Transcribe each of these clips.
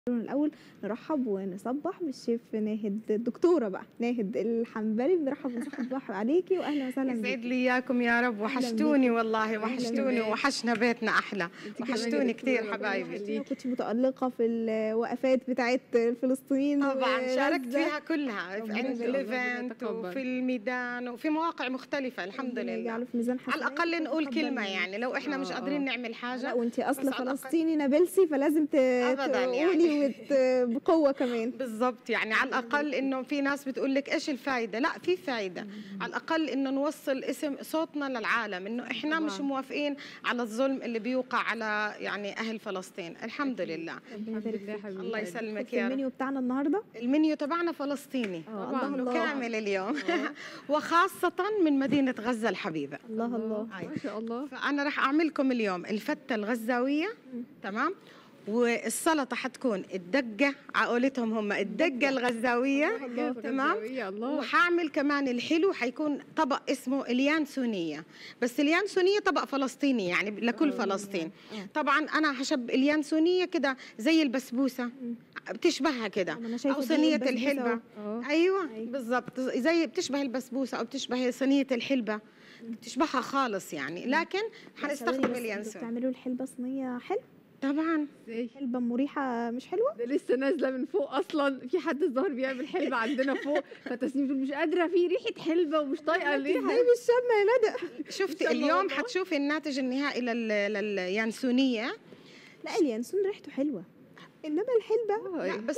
الأول نرحّب ونصبّح بالشيف ناهد الدكتورة بقى ناهد الحنبلي، بنرحّب ونصبّح عليكِ وأهلًا وسهلًا يسعد بيكِ. لي إياكم يا رب، أهلًا وحشتوني بيكِ. والله أهلًا وحشتوني بيكِ. ووحشنا بيتنا أحلى، أنتِ كمان يا وحشتوني كتير دكتورة، ربنا حبايبي. يخليكِ. كنتِ متألقة في الوقفات بتاعة فلسطين طبعًا شاركت وغزة. فيها كلها ربنا عند يجعله- ربنا الإيفنت يتقبل. وفي الميدان وفي مواقع مختلفة الحمد ربنا لله. يجعله في ميزان على حسناتِك الأقل نقول ويتقبل كلمة منِّك. يعني لو إحنا مش آه، قادرين آه. نعمل لأ حاجة وأنتِ أصل على الأقل- فلسطيني نابلسي فلازم ت أبداً تقولي يعني. وت بقوة كمان. بالضبط يعني على الأقل إنه في ناس بتقول لك إيش الفايدة؟ لأ في فايدة، على الأقل إنه نوصّل اسم صوتنا للعالم، إنه إحنا مش طبعاً. موافقين على الظلم اللي بيوقع على يعني أهل فلسطين، الحمد لله. ربنا الحمد يبارك لله فيكِ. حبيبتي الله قلبي. يسلمك شُفتِ يا رب. المنيو بتاعنا النهارده؟ المنيو تبعنا فلسطيني آه، طبعاً. الله كله الله. كامل اليوم آه. وخاصة من مدينة غزة الحبيبة الله الله. ما شاء الله فأنا رح أعمل لكم اليوم الفتة الغزاوية تمام والسلطة حتكون الدقة عقولتهم هم الدقة الغزاوية الله تمام غزاوية، الله وحاعمل كمان الحلو حيكون طبق اسمه اليانسونية بس اليانسونية طبق فلسطيني يعني لكل آه. فلسطين آه. طبعا أنا هشب اليانسونية كده زي البسبوسة بتشبهها كده ما أنا شايفة أو دي صينية البسبوسة الحلبة أهو. اه ايوه أيوة. بالضبط زي بتشبه البسبوسه او بتشبه صينيه الحلبه بتشبهها خالص يعني لكن ثواني حنستخدم بس، انتوا اليانسون بتعملوا الحلبة صينية حلو؟ طبعا ازاي حلبة مريحة مش حلوة؟ ده لسه نازله من فوق اصلا في حد الظاهر بيعمل حلبه عندنا فوق فتسنيم بتقول مش قادره في ريحه حلبه ومش طايقه ليه حبيبي الشم يا ندى شفتي إن شاء الله اليوم والله. حتشوفي الناتج النهائي لل- لليانسونيه لا اليانسون ريحته حلوة انما الحلبة لا آه، بس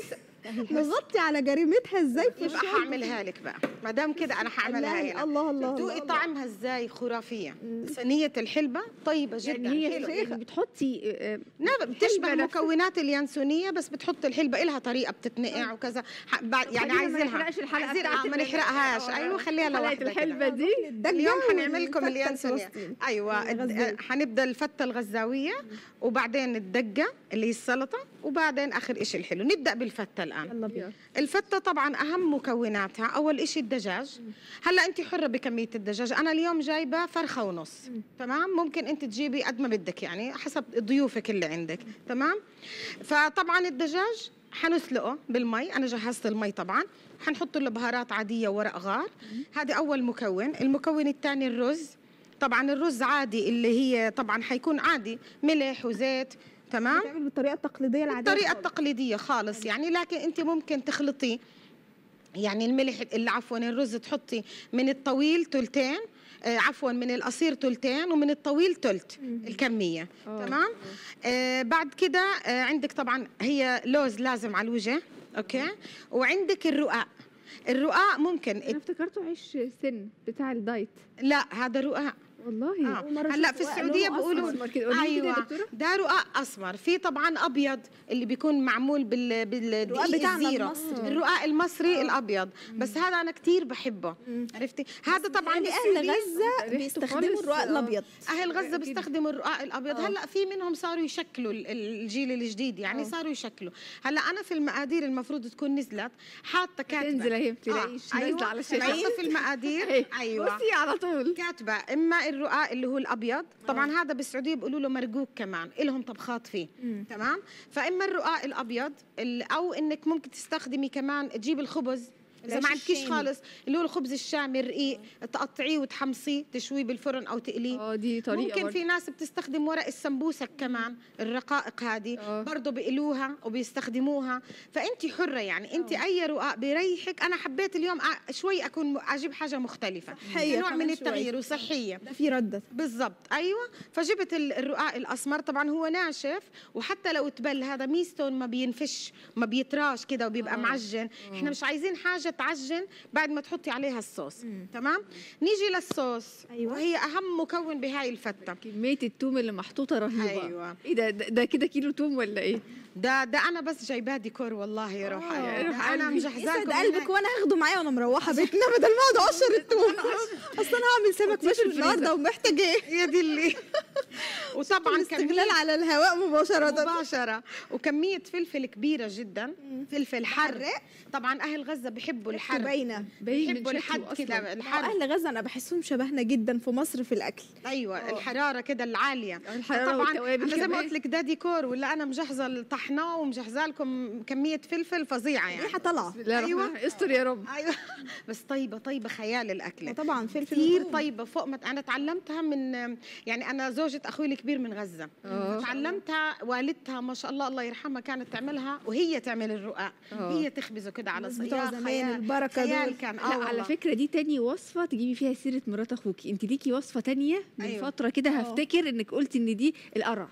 نغطي على جريمتها ازاي في يبقى الشرب؟ هعملها لك بقى ما دام كده انا هعملها لا، هنا الله الله دوقي الله. طعمها ازاي خرافيه صينيه الحلبه طيبه جدا يعني هي حلوة. يعني بتحطي آه، نعم بتشبه حلبة نفسها. مكونات اليانسونيه بس بتحط الحلبه إلها طريقه بتتنقع وكذا ح- بعد- يعني خلينا ما عايزينها نحرقش الحلقة عايزين بتاعت آه، ما ال- نحرقهاش آه، ايوه خليها حلقه لوحدها كده. الحلبه دي الدجة اليوم حنعمل لكم والفتة اليانسونيه الفلسطيني. ايوه الد- الغزالي. حنبدا الفته الغزاويه وبعدين الدقه اللي هي السلطه وبعدين اخر شيء الحلو نبدا بالفته الان يلا بينا الفتة طبعا أهم مكوناتها أول إشي الدجاج هلا أنت حرة بكمية الدجاج أنا اليوم جايبة فرخة ونص تمام ممكن أنت تجيبي قد ما بدك يعني حسب ضيوفك اللي عندك تمام فطبعا الدجاج حنسلقه بالمي أنا جهزت المي طبعا حنحط له بهارات عادية ورق غار هذا أول مكون المكون الثاني الرز طبعا الرز عادي اللي هي طبعا حيكون عادي ملح وزيت تمام بتعمل بالطريقة التقليدية العادية الطريقة خالص. التقليدية خالص يعني لكن أنت ممكن تخلطي يعني الملح اللي عفوا الرز تحطي من الطويل تلتين آه عفوا من القصير تلتين ومن الطويل تلت الكمية آه. تمام آه بعد كده آه عندك طبعا هي لوز لازم على الوجه أوكي وعندك الرقاق الرقاق ممكن انا افتكرته عيش سن بتاع الدايت لا هذا رقاق والله آه. أول مرة هلا أشوف في رقاق السعوديه لونه بيقولوا أسمر كده. قولي لي كده يا ايوه دكتورة. ده رقاق اسمر في طبعا ابيض اللي بيكون معمول بال بالدقيق بتاعنا الزيرو المصري. الرقاق المصري الابيض بس هذا انا كثير بحبه عرفتي هذا طبعا يعني أهل بالسعودية غزة ريحته بيستخدموا خالص، الرقاق آه. الأبيض اهل غزه أكيد. بيستخدموا الرقاق الابيض آه. هلا في منهم صاروا يشكلوا ال- الجيل الجديد يعني آه. صاروا يشكلوا هلا انا في المقادير المفروض تكون نزلت حاطه كاتبه تنزل اهي ما تلاقيش نازله أيوة. على الشاشه حاطه في المقادير أهي. ايوه بصي على طول كاتبه اما الرقاق اللي هو الابيض طبعا هذا بالسعوديه بيقولوا له مرقوق كمان لهم طبخات فيه مم. تمام فاما الرقاق الابيض ال- او انك ممكن تستخدمي كمان تجيب الخبز اذا العيش ما عندكيش الشامي. خالص اللي هو الخبز الشامي الرقيق تقطعيه وتحمصيه تشويه بالفرن او تقليه اه دي طريقه ممكن برضه. في ناس بتستخدم ورق السمبوسك كمان الرقائق هذه آه. برضه بيقلوها وبيستخدموها فانت حره يعني انت اي رقاق بيريحك انا حبيت اليوم أ- شوي اكون م- اجيب حاجه مختلفه صحية نوع كمان من شوي. التغيير وصحيه ده في ردة بالضبط ايوه فجبت ال- الرقاق الاسمر طبعا هو ناشف وحتى لو تبل هذا ميزتون ما بينفش ما بيتراش كده وبيبقى آه. معجن احنا مش عايزين حاجه تعجن بعد ما تحطي عليها الصوص مم. تمام نيجي للصوص أيوة. وهي اهم مكون بهاي الفته كميه التوم اللي محطوطه رهيبه أيوة. ايه ده ده ده كده كيلو توم ولا ايه ده ده انا بس جايباه ديكور والله يا روح آه، قلبي. روح ده انا قلبي. مجهزاكم يسعد هناك. قلبك وانا هاخده معايا وانا مروحه بيتنا بدل ما اقعد اقشر التوم اصل انا هعمل سمك حطيه في مشوي النهارده ومحتاج ايه يا دي اللي وطبعا الاستغلال على الهواء مباشره مباشرة وكمية فلفل كبيرة جدا فلفل حر حراق. طبعا أهل غزة بيحبوا الحر الحر باينه باين من بيحبوا شكله الحد أصلاً. كده ما الحر اهل غزه انا بحسهم شبهنا جدا في مصر في الاكل ايوه الحراره كده العاليه الحرارة طبعا والتوابل انا زي ما كمان. قلت لك ده ديكور ولا انا مجهزه الطحنه ومجهزه لكم كميه فلفل فظيعه يعني ريحه طالعه بسم الله الرحمن أيوة. الرحيم. استر يا رب ايوه بس طيبه طيبه خيال الاكله طبعا فلفل كثير مفروم. طيبه فوق ما انا تعلمتها من يعني انا زوجة اخوي الكبير من غزه آه. تعلمتها والدتها ما شاء الله الله يرحمها كانت تعملها وهي تعمل الرقاق آه. هي تخبزه كده على الناس صيام بتوع زمان خيال البركه خيال دول كان لا اه على والله. فكره دي تاني وصفه تجيبي فيها سيره مرات اخوكي انت ليكي وصفه تانية من أيوة. فتره كده هفتكر انك قلتي ان دي القرع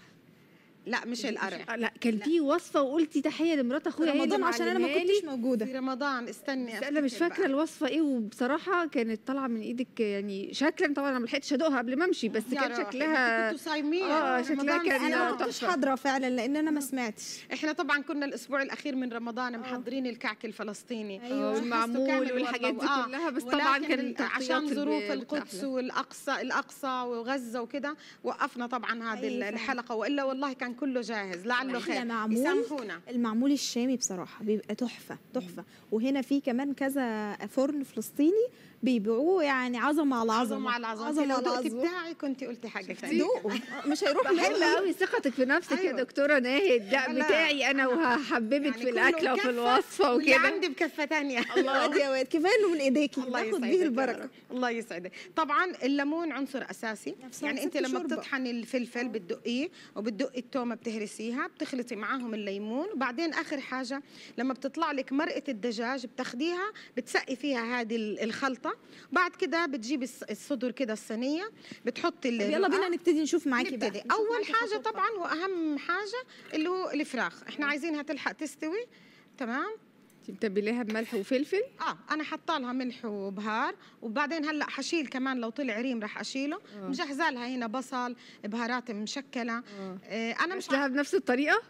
لا مش القرع لا كان في وصفه وقلتي تحيه لمرات في اخويا هي اللي رمضان عشان انا ما معلمها لي. كنتش موجوده في رمضان استني بس انا مش أفتكر فاكره بقى. الوصفه ايه وبصراحه كانت طالعه من ايدك يعني شكلا طبعا انا ما لحقتش ادوقها قبل ما امشي بس يا كان روحي، شكلها كنتوا صايمين آه، شكلها رمضان كان- انا ما كان- كنتش تحفة. حاضره فعلا لان انا ما سمعتش احنا طبعا كنا الاسبوع الاخير من رمضان محضرين الكعك الفلسطيني أيوة. آه، جهزته والمعمول كامل والحاجات دي والله. آه. كلها بس طبعا ولكن كان ال- التغطيات عشان في ظروف البيت القدس أحلى. والاقصى الاقصى وغزه وكده وقفنا طبعا هذه أيوة فعلا. الحلقه والا والله كان كله جاهز لعله أحلى خير معمول. يسامحونا المعمول الشامي بصراحه بيبقى تحفه تحفه وهنا في كمان كذا فرن فلسطيني بيبيعوه يعني عظمه على عظمه عظمه على عظمه عظمه لو على دقتي عظمه بتاعي كنت قلتي حاجه ثانيه دوقوا مش هيروح حلوة مني قوي ثقتك في نفسك يا أيوة. دكتوره ناهد ده لا. بتاعي انا وهحببك يعني في كله الاكله وفي كفة الوصفه واللي وكده عندي بكفه ثانيه الله واد يا واد كفايه انه من ايديكي الله ناخد يسعدك بيه يا البركه رب. الله يسعدك طبعا الليمون عنصر اساسي نفس يعني انت ست لما شوربة. بتطحني الفلفل بتدقيه وبتدقي التومه بتهرسيها بتخلطي معاهم الليمون وبعدين اخر حاجه لما بتطلع لك مرقه الدجاج بتاخديها بتسقي فيها هذه ال- الخلطه بعد كده بتجيبي الص- الصدر كده الصينيه بتحطي ال- يلا الرقاق. بينا نبتدي نشوف معاكي بقى نبتدي نشوف اول معاكي حاجه خطوة طبعا واهم حاجه اللي هو الفراخ احنا عايزينها تلحق تستوي تمام انت متبلاها بملح وفلفل اه انا حاطه لها ملح وبهار وبعدين هلا حشيل كمان لو طلع ريم رح اشيله آه. مجهزه لها هنا بصل بهارات مشكله اه آه انا مش لها بنفس الطريقه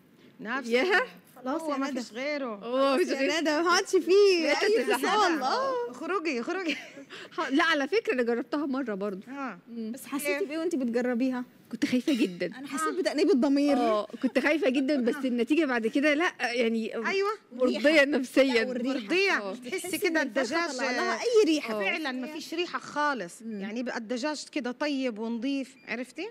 نفس ياها؟ خلاص هو يا ما ندى. فيش غيره اوه مش غير- يا ندى ما عادش فيه لا اي تتزحلق. فصال اه اخرجي اخرجي ح- لا على فكره انا جربتها مره برضو اه بس حسيتي بايه وانت بتجربيها كنت خايفه جدا انا حسيت بتأنيب الضمير اه كنت خايفه جدا بس النتيجه بعد كده لا يعني ايوه مرضيه نفسيا والريحة. مرضيه آه. تحسي كده الدجاج طلع لها اي ريحه فعلا ما فيش ريحه خالص يعني بقى الدجاج كده طيب ونظيف عرفتي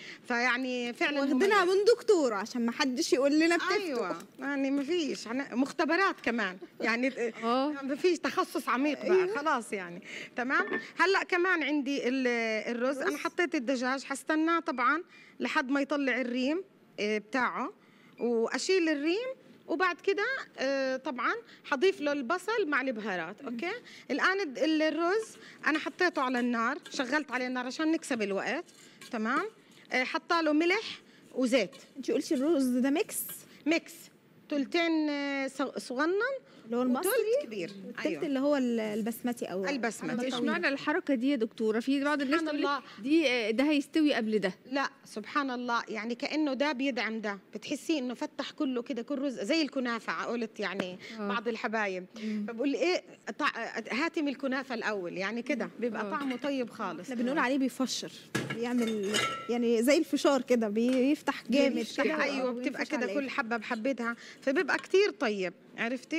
فيعني فعلا واخدينها مميز. من دكتور عشان ما حدش يقول لنا بتفتوا ايوه يعني ما فيش مختبرات كمان يعني اه ما فيش تخصص عميق بقى خلاص يعني تمام هلا كمان عندي ال- الرز انا حطيت الدجاج حستناه طبعا لحد ما يطلع الريم آه، بتاعه واشيل الريم وبعد كده آه، طبعا حضيف له البصل مع البهارات اوكي الان الد- ال- الرز انا حطيته على النار شغلت عليه النار عشان نكسب الوقت تمام آه، حاطه له ملح وزيت انت قلتي الرز ده ميكس ميكس تلتين آه، ص- صغنن اللي هو المصري وتلت كبير والتلت ايوه اللي هو ال- البسمتي او البسمتي. ايش طويل. معنى الحركه دي يا دكتوره في بعض الناس سبحان تقول لك الله. دي آه، ده هيستوي قبل ده لا سبحان الله يعني كانه ده بيدعم ده بتحسي انه فتح كله كده كل رز زي الكنافه قلت يعني آه. بعض الحبايب فبقول لي ايه طع... هاتي من الكنافه الاول يعني كده بيبقى آه. طعمه طيب خالص احنا بنقول عليه بيفشر بيعمل يعني زي الفشار كده بيفتح جامد بيفتح كده ايوه آه، بتبقى وينفش كده على كل حبه بحبتها فبيبقى كتير طيب عرفتي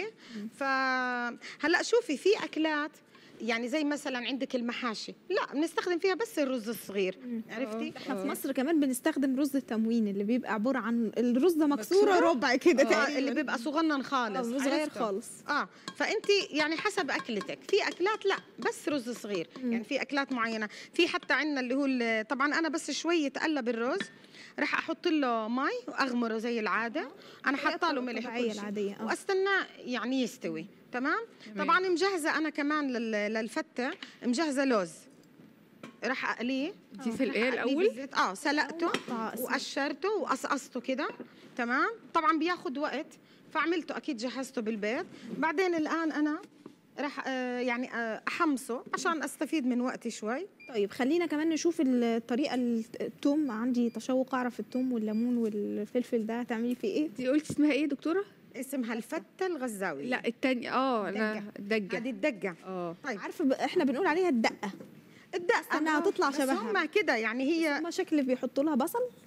فهلا شوفي في اكلات يعني زي مثلا عندك المحاشي لا بنستخدم فيها بس الرز الصغير عرفتي احنا في مصر كمان بنستخدم رز التموين اللي بيبقى عباره عن الرز ده مكسوره مكسورة؟ ربع كده آه تقريبا اللي بيبقى صغنن آه، خالص صغير عرفته؟ خالص اه فانت يعني حسب اكلتك في اكلات لا بس رز صغير يعني في اكلات معينه في حتى عندنا اللي هو ال- طبعا انا بس شويه اتقلب الرز راح احط له مي واغمره زي العاده انا حاطه له ملح الطبيعية وكل شيء. العادية، آه. واستناه يعني يستوي تمام تمام. طبعا مجهزه انا كمان لل- للفته مجهزه لوز راح اقليه دي سلقاه أقليه الاول بالزيت. اه سلقته مقطع أسماك. وقشرته وقصقصته كده تمام طبعا بياخد وقت فعملته اكيد جهزته بالبيت بعدين الان انا راح آه، يعني آه، احمصه عشان استفيد من وقتي شوي طيب خلينا كمان نشوف الطريقه التوم عندي تشوق اعرف التوم والليمون والفلفل ده هتعملي فيه ايه دي قلتي اسمها ايه يا دكتوره اسمها الفته الغزاوي لا التاني اه لا دجة. الدجه هذه الدقه اه طيب عارفه ب... احنا بنقول عليها الدقه الدقه استنى هتطلع بس شبهها. هم كده يعني هي هما شكل بيحطوا لها بصل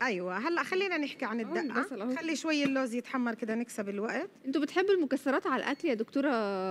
ايوه هلا خلينا نحكي عن البصل الدقه أهو. خلي شوي اللوز يتحمر كده نكسب الوقت انتوا بتحبوا المكسرات على الاكل يا دكتوره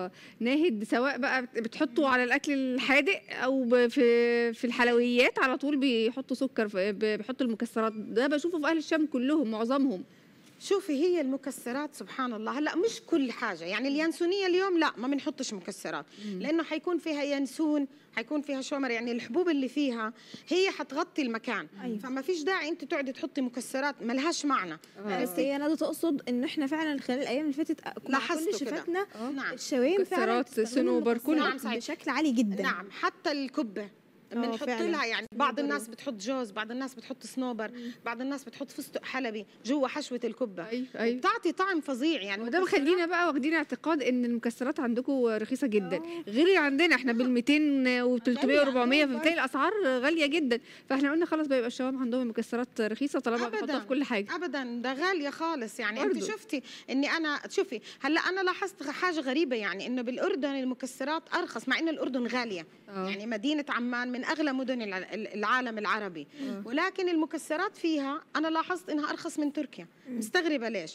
ناهد سواء بقى بت- بتحطوا على الاكل الحادق او ب- في في الحلويات على طول بيحطوا سكر في- ب- بيحطوا المكسرات ده بشوفه في اهل الشام كلهم معظمهم شوفي هي المكسرات سبحان الله هلا مش كل حاجه يعني اليانسونيه اليوم لا ما بنحطش مكسرات لانه حيكون فيها ينسون حيكون فيها شومر يعني الحبوب اللي فيها هي حتغطي المكان أيوة. فما فيش داعي انت تقعدي تحطي مكسرات ملهاش معنى آه. بس هي ندى تقصد ان احنا فعلا خلال الايام اللي فاتت مع لاحظتوا كل كده. شفاتنا آه. نعم الشوايم فعلا مكسرات، بتستخدم صنوبر، كله. المكسرات نعم، صحيح. بشكل عالي جدا نعم حتى الكبه آه، بنحط فعلاً. لها يعني بعض صنوبر الناس و- بتحط جوز بعض الناس بتحط صنوبر بعض الناس بتحط فستق حلبي جوا حشوه الكبه ايوه ايوه بتعطي طعم فظيع يعني وده مكسرات مخلينا بقى واخدين اعتقاد ان المكسرات عندكم رخيصه جدا آه. غير عندنا احنا بال 200 و 300 و 400 عندهم فبالتالي الاسعار غاليه جدا فاحنا قلنا خلاص بقى يبقى الشباب عندهم المكسرات رخيصه طالما أبداً. بيحطوها في كل حاجه ابدا ده غاليه خالص يعني انت برضو. شفتي اني انا شوفي هلا انا لاحظت حاجه غريبه يعني انه بالاردن المكسرات ارخص مع ان الاردن غاليه آه. يعني مدينه عمان من اغلى مدن الع- العالم العربي آه. ولكن المكسرات فيها انا لاحظت انها ارخص من تركيا مستغربه ليش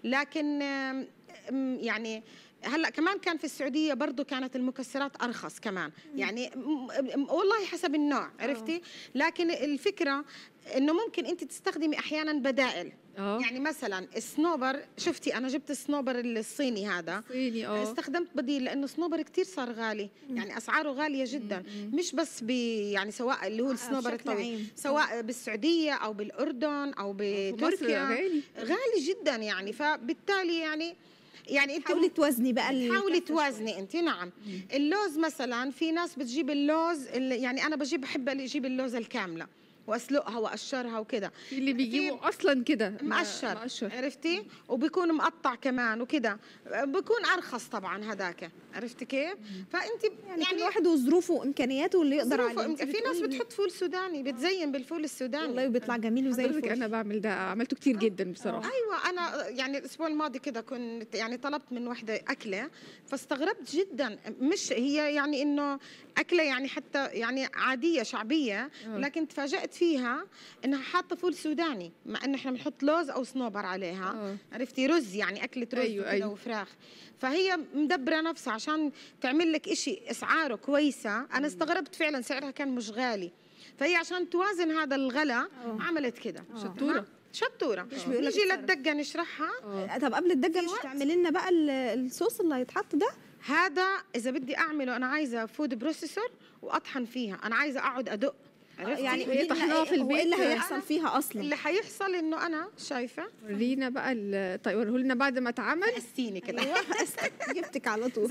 لكن آم، آم، يعني هلا كمان كان في السعوديه برضو كانت المكسرات ارخص كمان يعني م- م- والله حسب النوع عرفتي لكن الفكره انه ممكن انت تستخدمي احيانا بدائل اه يعني مثلا الصنوبر شفتي انا جبت الصنوبر الصيني هذا صيني اه استخدمت بديل لانه الصنوبر كتير صار غالي يعني اسعاره غاليه جدا مش بس ب يعني سواء اللي هو الصنوبر بشكل الطويل عام. سواء بالسعوديه او بالاردن او في مصر بتركيا غالي غالي جدا يعني فبالتالي يعني يعني انت حاولي توازني بقى ال- حاولي توازني انت نعم اللوز مثلا في ناس بتجيب اللوز اللي يعني انا بجيب بحب اجيب اللوزه الكامله واسلقها واقشرها وكده في اللي بيجيبوا اصلا كده م- مقشر مقشر عرفتي وبيكون مقطع كمان وكده بيكون ارخص طبعا هذاك عرفتي كيف فانت يعني, كل واحد وظروفه وامكانياته اللي يقدر ظروفه- عليه أنت في ناس بتقولي- بتحط فول سوداني بتزين بالفول السوداني والله بيطلع جميل وزي حضرتك الفل انا بعمل ده عملته كتير جدا بصراحه ايوه انا يعني الاسبوع الماضي كده كنت يعني طلبت من وحده اكله فاستغربت جدا مش هي يعني انه اكله يعني حتى يعني عاديه شعبيه آه. لكن تفاجات فيها انها حاطه فول سوداني مع انه احنا بنحط لوز او صنوبر عليها آه. عرفتي رز يعني اكله رز أيوة، أيوة أيوة. أيوة. وفراخ فهي مدبره نفسها عشان تعمل لك إشي اسعاره كويسه انا استغربت فعلا سعرها كان مش غالي فهي عشان توازن هذا الغلا آه. عملت كده شطورة. شطوره مش بيقولك نيجي اتصرف. للدقه نشرحها اه طب قبل الدجه مش وقت. تعملي لنا بقى ال- الصوص اللي هيتحط ده هذا اذا بدي اعمله انا عايزه فود بروسيسور واطحن فيها انا عايزه اقعد ادق عرفتي يعني هي قولي لنا طحناها إيه- في هو ايه اللي البيت. هيحصل فيها اصلا اللي حيحصل انه انا شايفه ورينا بقى ال- طيب وريه لنا بعد ما اتعمل قسيني كده ايوه جبتك على طول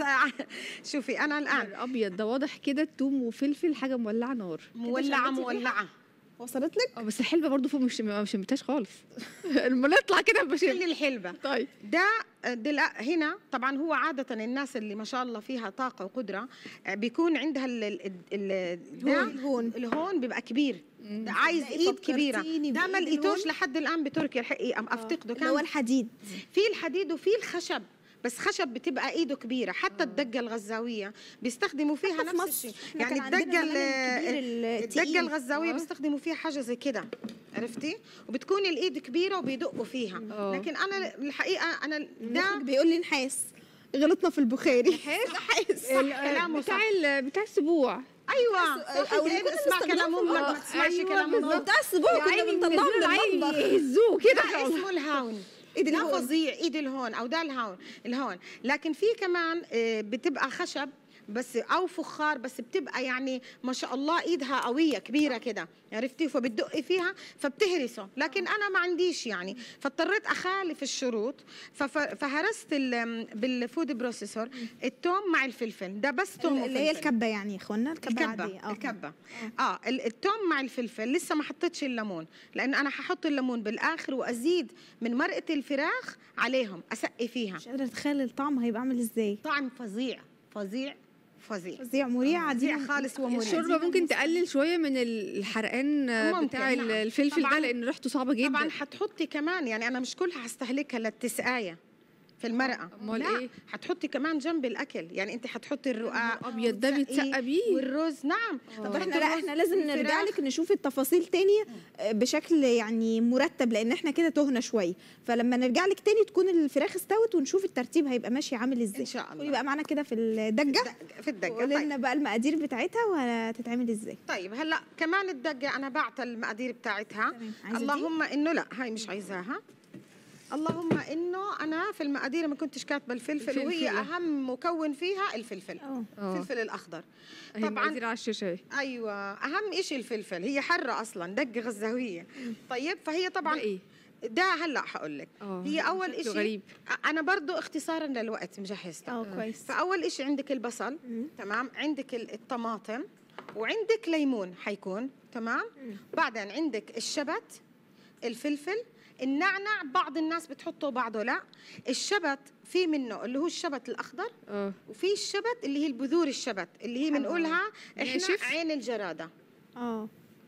شوفي انا الان ابيض ده واضح كده توم وفلفل حاجه مولعه نار مولعه شميتي مولعه وصلت لك اه بس الحلبه برضو فوق مش ما شمتهاش خالص لما نطلع كده بشم خلي الحلبه طيب ده دل- هنا طبعا هو عادة الناس اللي ما شاء الله فيها طاقة وقدرة آه، بيكون عندها ال ال ال ده الهون. الهون بيبقى كبير مم. ده عايز تصدقي ايد كبيرة فكرتيني ده ما بإيد لقيتوش الهون. لحد الآن بتركيا الحقيقة أم افتقده اللي هو كان الحديد في الحديد وفي الخشب بس خشب بتبقى ايده كبيره حتى الدقه الغزاويه بيستخدموا فيها حتى في نفس مصر. الشيء إحنا يعني كان عندنا الدقه زمان الكبير ال- التقيل. الدقه الغزاويه آه. بيستخدموا فيها حاجه زي كده عرفتي وبتكون الايد كبيره وبيدقوا فيها آه. لكن انا الحقيقه انا ده المخرج بيقول لي نحاس غلطنا في البخاري نحاس كلامه صح بتاع ال- بتاع السبوع ايوه صح، او أو اللي كنا اسمع كلام بنستخدمه. امك ما آه، تسمعش أيوة كلام بالظبط. امك بتاع السبوع كنا بنطلعه من المطبخ يهزوه كده ده اسمه الهاون ايد ده الهون فظيع ايد الهون او ده الهون الهون لكن في كمان آه، بتبقى خشب بس او فخار بس بتبقى يعني ما شاء الله ايدها قويه كبيره كده عرفتي فبتدقي فيها فبتهرسه لكن انا ما عنديش يعني فاضطريت اخالف الشروط فف- فهرست ال- بالفود بروسيسور التوم مع الفلفل ده بس توم اللي هي وفلفل. الكبه يعني يا اخوانا الكبه الكبة العاديه اه الكبة اه ال- التوم مع الفلفل لسه ما حطيتش الليمون لان انا ححط الليمون بالاخر وازيد من مرقه الفراخ عليهم اسقي فيها مش قادره اتخيل الطعم هيبقى عامل ازاي طعم فظيع فظيع فظيع فظيع مريعه دي فظيع خالص ومريع الشوربه ممكن تقلل شويه من الحرقان ممكن، بتاع نعم. الفلفل ده طبعاً- لان ريحته صعبه جدا طبعا حتحطي كمان يعني انا مش كلها هستهلكها للتسقايه في المرقه أمال لا إيه؟ حتحطي كمان جنب الاكل يعني انت حتحطي الرقاق ابيض ده بيتسقى بيه والرز نعم طب حتحطي احنا لا الرز احنا لازم نرجع والفراخ. لك نشوف التفاصيل تاني آه، بشكل يعني مرتب لان احنا كده تهنا شويه فلما نرجع لك تاني تكون الفراخ استوت ونشوف الترتيب هيبقى ماشي عامل ازاي ان شاء الله قولي بقى معانا كده في الدجه في الدقه وقولي طيب. لنا بقى المقادير بتاعتها وهتتعمل ازاي طيب هلا كمان الدقه انا بعت المقادير بتاعتها تمام. عايزة دي؟ اللهم انه لا هاي مش عايزاها اللهم انه انا في المقادير ما كنتش كاتبه الفلفل, الفلفل. وهي اهم مكون فيها الفلفل اه اه الفلفل الاخضر هي طبعاً. مقادير على الشاشه اهي ايوه اهم شيء الفلفل هي حره اصلا دقه غزاويه طيب فهي ده طبعا ايه ده هلا حقول لك اه هي اول شكله شيء غريب انا برضو اختصارا للوقت مجهزتها اه كويس فاول شيء عندك البصل مم. تمام عندك ال- الطماطم وعندك ليمون حيكون تمام مم. بعدين عندك الشبت الفلفل النعنع بعض الناس بتحطه وبعضه لا الشبت في منه اللي هو الشبت الاخضر اه وفي الشبت اللي هي البذور الشبت اللي هي بنقولها احنا ناشف؟ عين الجراده اه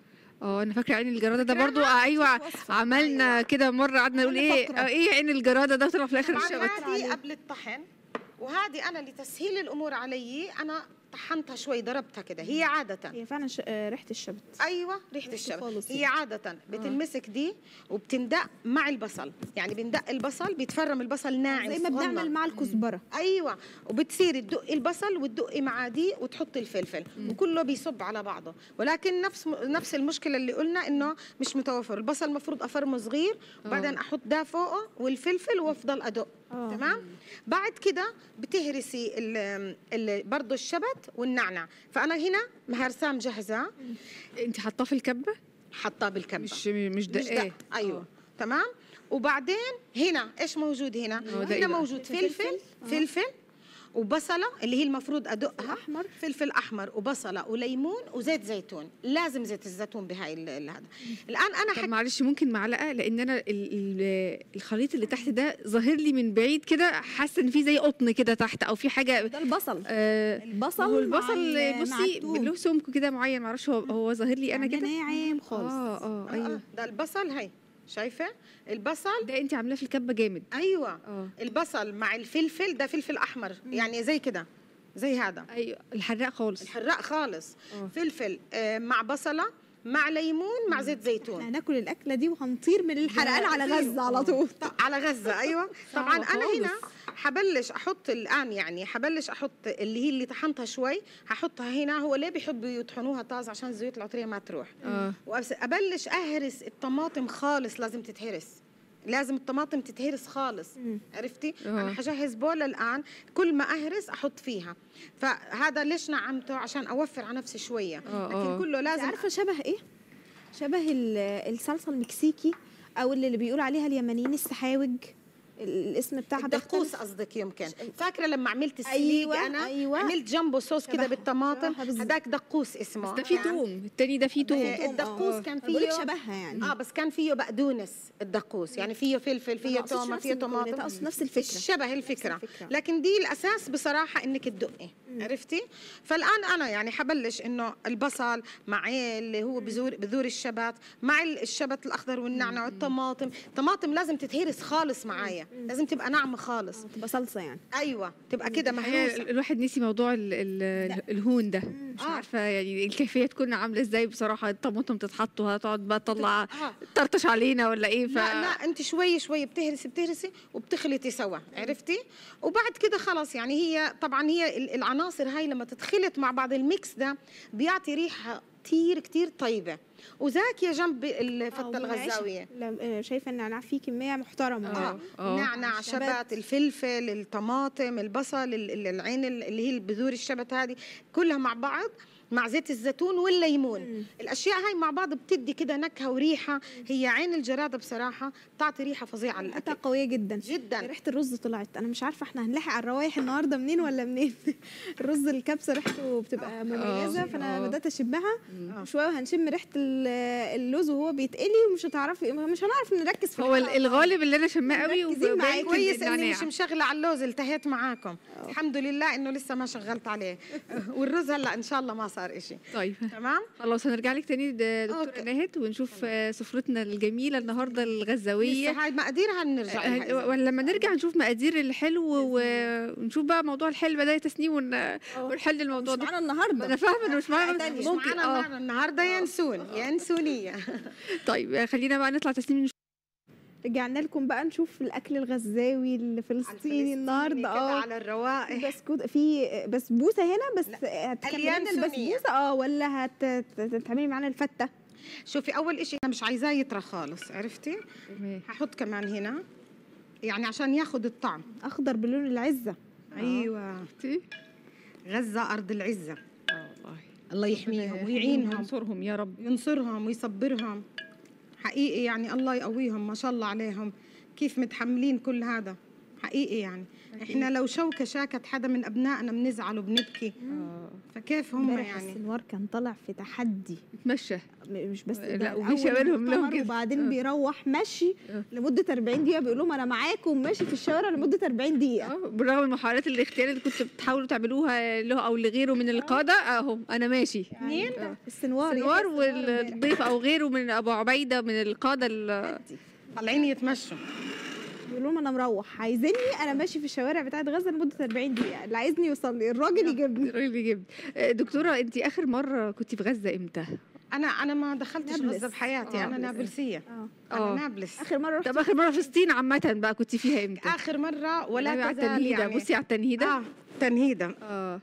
اه انا فاكره عين الجراده ده فاكراها؟ برضو آه ايوه وصفة. عملنا كده مره قعدنا نقول عملنا ايه فقرة. آه ايه عين الجراده ده طلع في الاخر طبعا الشبت هذه قبل الطحن وهذه انا لتسهيل الامور علي انا طحنتها شوي ضربتها كده هي عاده هي فعلا ش... آه، ريحه الشبت ايوه ريحه ريحته الشبت خالص هي يعني. عاده بتنمسك دي وبتندق مع البصل يعني بندق البصل بيتفرم البصل ناعم زي ما صغنن. بنعمل مع الكزبره ايوه وبتصيري تدقي البصل وتدقي مع دي وتحطي الفلفل وكله بيصب على بعضه ولكن نفس نفس المشكله اللي قلنا انه مش متوفر البصل المفروض افرمه صغير وبعدين احط ده فوقه والفلفل وافضل ادق آه. تمام بعد كده بتهرسي ال ال برضه الشبت والنعنع فانا هنا مهرساه مجهزه انت حاطاه في الكبه حطاه بالكبه مش مش مش دقاه دق ايوه تمام وبعدين هنا ايش موجود هنا هو ده إيه هنا بقى؟ موجود فلفل. فلفل فلفل وبصله اللي هي المفروض ادقها احمر فلفل احمر وبصله وليمون وزيت زيتون لازم زيت الزيتون بهاي ال- ال- هذا الان انا طب حك... معلش ممكن معلقه لان انا ال- ال- الخليط اللي تحت ده ظاهر لي من بعيد كده حاسه ان في زي قطن كده تحت او في حاجه ده البصل آه البصل هو مع البصل ال- مع بصي الثوم. له سمك كده معين معرفش هو هو ظاهر لي انا يعني كده ناعم خالص اه اه آه، ايوه آه، ده البصل هي شايفه البصل ده انت عاملاه في الكبه جامد ايوه اه البصل مع الفلفل ده فلفل احمر يعني زي كده زي هذا ايوه الحراق خالص الحراق خالص آه. فلفل آه، مع بصله مع ليمون مع زيت زيتون احنا هناكل الاكله دي وهنطير من الحرقان على غزه على طول طب على غزه ايوه طبعا صعبة انا هنا خالص. حبلش احط الان يعني حبلش احط اللي هي اللي طحنتها شوي هحطها هنا هو ليه بيحبوا يطحنوها طازه عشان الزيوت العطريه ما تروح اه وابلش اهرس الطماطم خالص لازم تتهرس لازم الطماطم تتهرس خالص مم. عرفتي آه. انا حجهز بوله الان كل ما اهرس احط فيها فهذا ليش نعمته عشان اوفر على نفسي شويه آه، لكن آه. كله انت لازم عارفه شبه ايه شبه ال- الصلصه المكسيكي او اللي, اللي بيقولوا عليها اليمنيين السحاوج ال- الاسم بتاعها الدقوس بيختلف. قصدك يمكن فاكره لما عملت السليق أيوة، انا أيوة. عملت جنبه صوص كده شبهها، بالطماطم شبهها بالظبط. هذاك دقوس اسمه بس ده فيه آه. توم التاني ده فيه توم آه، الدقوس كان بقول لك فيه شبهها يعني اه بس كان فيه بقدونس الدقوس يعني فيه فلفل فيه ما أقصدش تومه نفس فيه المكونات، طماطم أقصد نفس الفكرة. شبه الفكره الفكرة. لكن دي الاساس بصراحه انك تدقي عرفتي فالان انا يعني حبلش انه البصل مع اللي هو بذور بذور الشبت مع ال- الشبت الاخضر والنعنع والطماطم الطماطم لازم تتهرس خالص معايا لازم تبقى ناعمه خالص تبقى صلصه يعني ايوه تبقى كده الحقيقة مهروسه الواحد نسي موضوع ال ال الهون ده مش آه. عارفه يعني الكيفيه تكون عامله ازاي بصراحه الطماطم تتحط وهتقعد بقى تطلع آه. ترطش علينا ولا ايه ف لا لا انت شوي شوي بتهرسي بتهرسي وبتخلطي سوا عرفتي وبعد كده خلاص يعني هي طبعا هي ال- العناصر هاي لما تتخلط مع بعض الميكس ده بيعطي ريحه كتير كتير طيبه وزاكيه جنب الفته آه، والعيش- الغزاويه لا، آه، شايفه ان النعناع فيه كميه محترمه آه. اه نعنع الشبت. شبت الفلفل الطماطم البصل ال- ال- العين ال- اللي هي البذور الشبت هذه كلها مع بعض مع زيت الزيتون والليمون مم. الاشياء هاي مع بعض بتدي كده نكهه وريحه هي عين الجراده بصراحه بتعطي ريحه فظيعه ريحتها للاكل قويه جدا جدا ريحه الرز طلعت انا مش عارفه احنا هنلاحق على الروايح النهارده منين ولا منين الرز الكبسه ريحته بتبقى مميزه فانا آه. بدات اشمها آه. شويه وهنشم ريحه ال- اللوز وهو بيتقلي ومش هتعرفي مش هنعرف نركز في هو ال- الحلقة. الغالب اللي انا شماه قوي مركزين معاكي. وباكل كويس اني النعناع. مش مشغله على اللوز التهيت معاكم الحمد لله انه لسه ما شغلت عليه والرز هلا ان شاء الله ما صار إشي طيب تمام خلاص هنرجع لك تاني د- دكتوره أوكي. ناهد ونشوف آه، سفرتنا الجميله النهارده الغزاويه لسه هاي مقاديرها بنرجع لها آه، إذا ولما نرجع نشوف مقادير الحلو و- ونشوف بقى موضوع الحل بدأ تسنيم ون- ونحل الموضوع مش ده معانا النهارده انا فاهمه انه مش معانا تانية. بس مش ممكن معنا اه معنا النهارده ينسون ينسونيه طيب آه، خلينا بقى نطلع تسنيم نشوف رجعنا لكم بقى نشوف الاكل الغزاوي الفلسطيني النهارده كده اه على الروائح بسكوت في بسبوسه هنا بس هتكملي لنا اليانسونية. البسبوسه اه ولا هت- هت- هتعملي معانا الفته شوفي اول إشي انا مش عايزاه يطرى خالص عرفتي هحط كمان هنا يعني عشان ياخد الطعم اخضر بلون العزه ايوه شفتي؟ غزه ارض العزه اه والله الله يحميهم ويعينهم وينصرهم يا رب ينصرهم ويصبرهم حقيقي يعني الله يقويهم ما شاء الله عليهم كيف متحملين كل هذا حقيقي يعني احنا لو شوكه شاكت حدا من ابنائنا بنزعل وبنبكي اه فكيف هم امبارح يعني السنوار كان طالع في تحدي اتمشى م- مش بس لا، ده وفي أول شوارعهم لهم مؤتمر كده. وبعدين آه. بيروح مشي آه. لمده 40 دقيقه بيقول لهم انا معاكم ماشي في الشوارع لمده 40 دقيقه اه بالرغم من محاولات الاغتيال اللي كنتوا بتحاولوا تعملوها له او لغيره من القاده اهو انا ماشي مين آه. السنوار سنوار يحيى السنوار امبارح. والضيف او غيره من ابو عبيده من القاده ال- طالعين يتمشوا بيقول لهم انا مروح عايزيني انا ماشي في الشوارع بتاعت غزه لمده 40 دقيقه اللي عايزني يوصل لي الراجل يجيبني الراجل يجيب دكتوره انت اخر مره كنت في غزه امتى؟ انا انا ما دخلتش نابلس. غزه بحياتي آه. انا نابلسيه اه انا آه. نابلس اخر مره رحت طب اخر مره فلسطين عامه بقى كنت فيها امتى؟ اخر مره ولا على تزال التنهيده يعني بصي على التنهيده اه تنهيده اه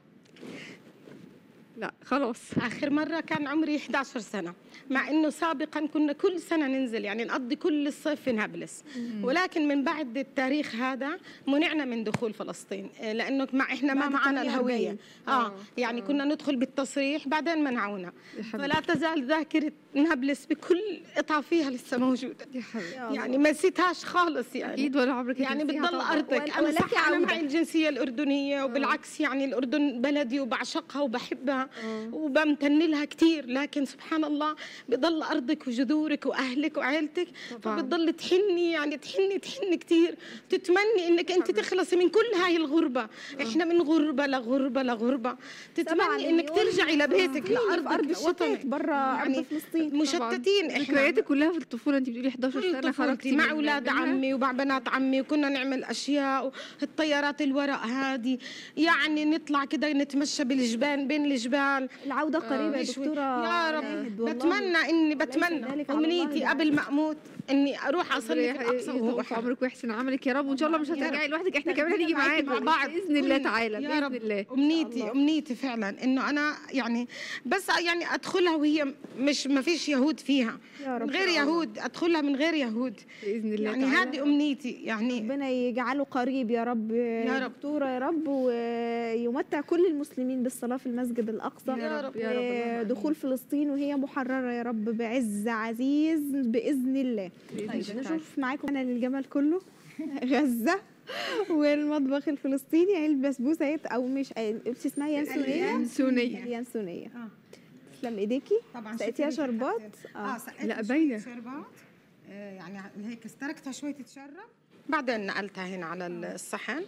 لا خلاص اخر مره كان عمري 11 سنه مع انه سابقا كنا كل سنه ننزل يعني نقضي كل الصيف في نابلس ولكن من بعد التاريخ هذا منعنا من دخول فلسطين آه، لانه مع احنا ما بعد معنا 48. الهويه اه يعني كنا ندخل بالتصريح بعدين منعونا يا حبيبتي. فلا تزال ذاكره نابلس بكل قطعه فيها لسه موجوده يا حبيبتي يعني ما نسيتهاش خالص يعني اكيد ولا عمرك يعني هتنسيها بتضل طبعاً. ارضك ول- انا ولك صح انا عودة. معي الجنسيه الاردنيه وبالعكس يعني الاردن بلدي وبعشقها وبحبها وبمتن لها كثير لكن سبحان الله بضل ارضك وجذورك واهلك وعيلتك طبعاً. فبتضل تحني يعني تحني تحني كثير تتمني انك انت تخلصي من كل هاي الغربه احنا من غربه لغربه لغربه سبعة تتمني انك مليون ترجعي لبيتك فلسطيني في لارضك ارض الشتات لوطنك بره يعني ارض فلسطين مشتتين احنا ذكرياتك كلها في الطفوله انت بتقولي 11 كل سنه خرجتي طفولتي مع من- اولاد منها. عمي ومع بنات عمي وكنا نعمل اشياء الطيارات الورق هذه يعني نطلع كده نتمشى بالجبال بين الجبال العوده قريبه يا نشوي. دكتوره يا رب ناهد والله. بتمنى اني وليس بتمنى ذلك على الله امنيتي بعزيز. قبل ما اموت اني اروح ربنا اصلي في الاقصى وهو يطول في حر. عمرك ويحسن عملك يا رب وان شاء الله مش يا رب. هترجعي لوحدك احنا كمان ربنا هنيجي معاكي معاكم مع بعض باذن الله كلنا. تعالى يا باذن رب. الله امنيتي الله. امنيتي فعلا انه انا يعني بس يعني ادخلها وهي مش ما فيش يهود فيها يا رب من غير يا رب. يهود ادخلها من غير يهود باذن الله يعني تعالى. هذه امنيتي يعني ربنا يجعله قريب يا رب يا رب. دكتوره يا رب ويمتع كل المسلمين بالصلاه في المسجد الاقصى يا رب يا رب دخول فلسطين وهي محرره يا رب بعز عزيز باذن الله بإذن طيب الله تعالى. نشوف معاكم انا الجمل كله غزه والمطبخ الفلسطيني هي البسبوسه هي او مش قلتي اسمها ينسونيه ينسونية. اليانسونيه آه. تسلم ايديكي طبعا سقيتيها شكراً شربات اه سقيتها لا، شوية باينة. شربات آه يعني هيك استركتها شوي تتشرب بعدين نقلتها هنا على الصحن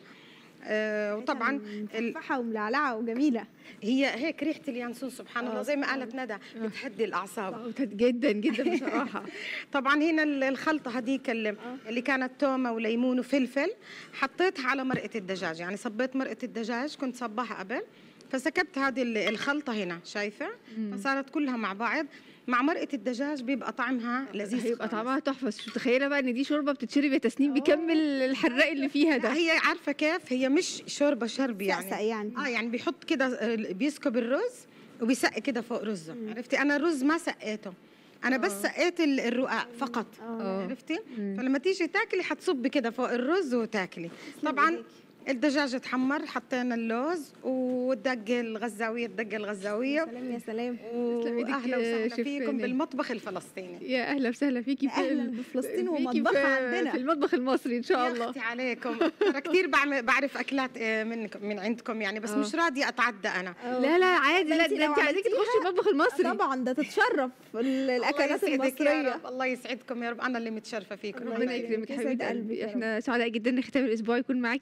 آه وطبعا ال- مفحه وملعلعه وجميله هي هيك ريحه اليانسون سبحان آه، الله زي ما قالت ندى بتهدي الاعصاب آه، جدا جدا بصراحه طبعا هنا ال- الخلطه هذيك ال- اللي كانت تومه وليمون وفلفل حطيتها على مرقه الدجاج يعني صبيت مرقه الدجاج كنت صباها قبل فسكبت هذه ال- الخلطه هنا شايفه فصارت كلها مع بعض مع مرقه الدجاج بيبقى طعمها لذيذ هيبقى خالص. طعمها تحفه بس متخيله بقى ان دي شوربه بتتشرب يا تسنيم بيكمل الحراق اللي فيها لا ده هي عارفه كيف هي مش شوربه شرب سقسق يعني يعني اه يعني بيحط كده آه، بيسكب الرز وبيسقي كده فوق رزه عرفتي انا الرز ما سقيته انا بس سقيت ال- الرقاق فقط آه. عرفتي فلما تيجي تاكلي حتصبي كده فوق الرز وتاكلي طبعا الدجاج اتحمر حطينا اللوز والدقه الغزاويه الدقه الغزاويه سلام يا سلام تسلم إيدك واهلا يا وسهلا شيف فيكم ناهد. بالمطبخ الفلسطيني يا اهلا وسهلا فيكي في أهلاً ال- بفلسطين فيكي ومطبخها في- عندنا. في المطبخ المصري ان شاء يا الله اختي عليكم انا كثير بعمل بعرف اكلات آه، منكم من عندكم يعني بس آه. مش راضيه اتعدى انا لا لا عادي لا أنتي ده لو انت عايزاكي عملتيها- تخشي المطبخ المصري طبعا ده تتشرف ال- الاكلات الله يسعدك يا المصريه رب الله يسعدكم يا رب انا اللي متشرفه فيكم الله ربنا يسعدك. يكرمك يسعد حبيبه قلبك قلبي يا احنا سعداء جدا ان ختام الاسبوع يكون معاكي ختام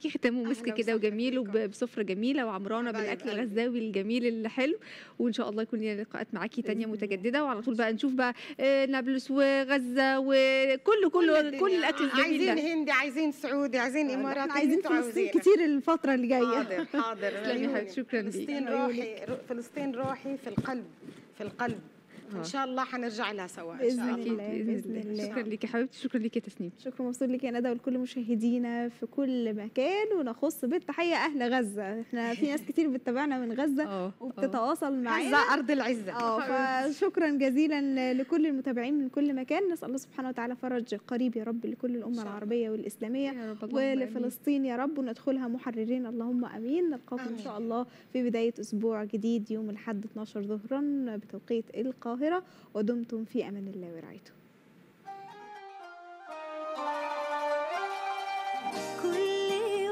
مسك أهلا كده وسهلا وجميل بيكم. وبسفره جميله وعمرانه حبايب بالاكل قلبي. الغزاوي الجميل الحلو وان شاء الله يكون لنا لقاءات معاكي تانية بإذن الله. متجدده وعلى طول بقى نشوف بقى آه، نابلس وغزه وكل كل الدنيا. كل الاكل الجميل عايزين ده هندي عايزين سعودي عايزين اماراتي احنا عايزين اللي انتوا فلسطين عاوزينه. كتير الفتره اللي جايه حاضر حاضر تسلمي يا عيوني. حبيبتي، شكراً ليك. فلسطين روحي رو- فلسطين روحي في القلب في القلب آه. ان شاء الله حنرجع لها سوا ان بإذن شاء الله. الله أكيد بإذن الله. شكرا ليكي يا حبيبتي شكرا ليكي يا تسنيم شكرا مبسوط لك يا ندى ولكل مشاهدينا في كل مكان ونخص بالتحيه اهل غزه احنا في ناس كتير بتتابعنا من غزه اه وبتتواصل معانا غزه ارض العزه اه فشكرا جزيلا لكل المتابعين من كل مكان نسال الله سبحانه وتعالى فرج قريب يا رب لكل الامه شاء الله. العربيه والاسلاميه يا رب اللهم آمين. ولفلسطين يا رب وندخلها محررين اللهم امين نلقاكم ان آمين. شاء الله في بدايه اسبوع جديد يوم الاحد 12 ظهرا بتوقيت القاهره ودمتم في امان الله ورعايته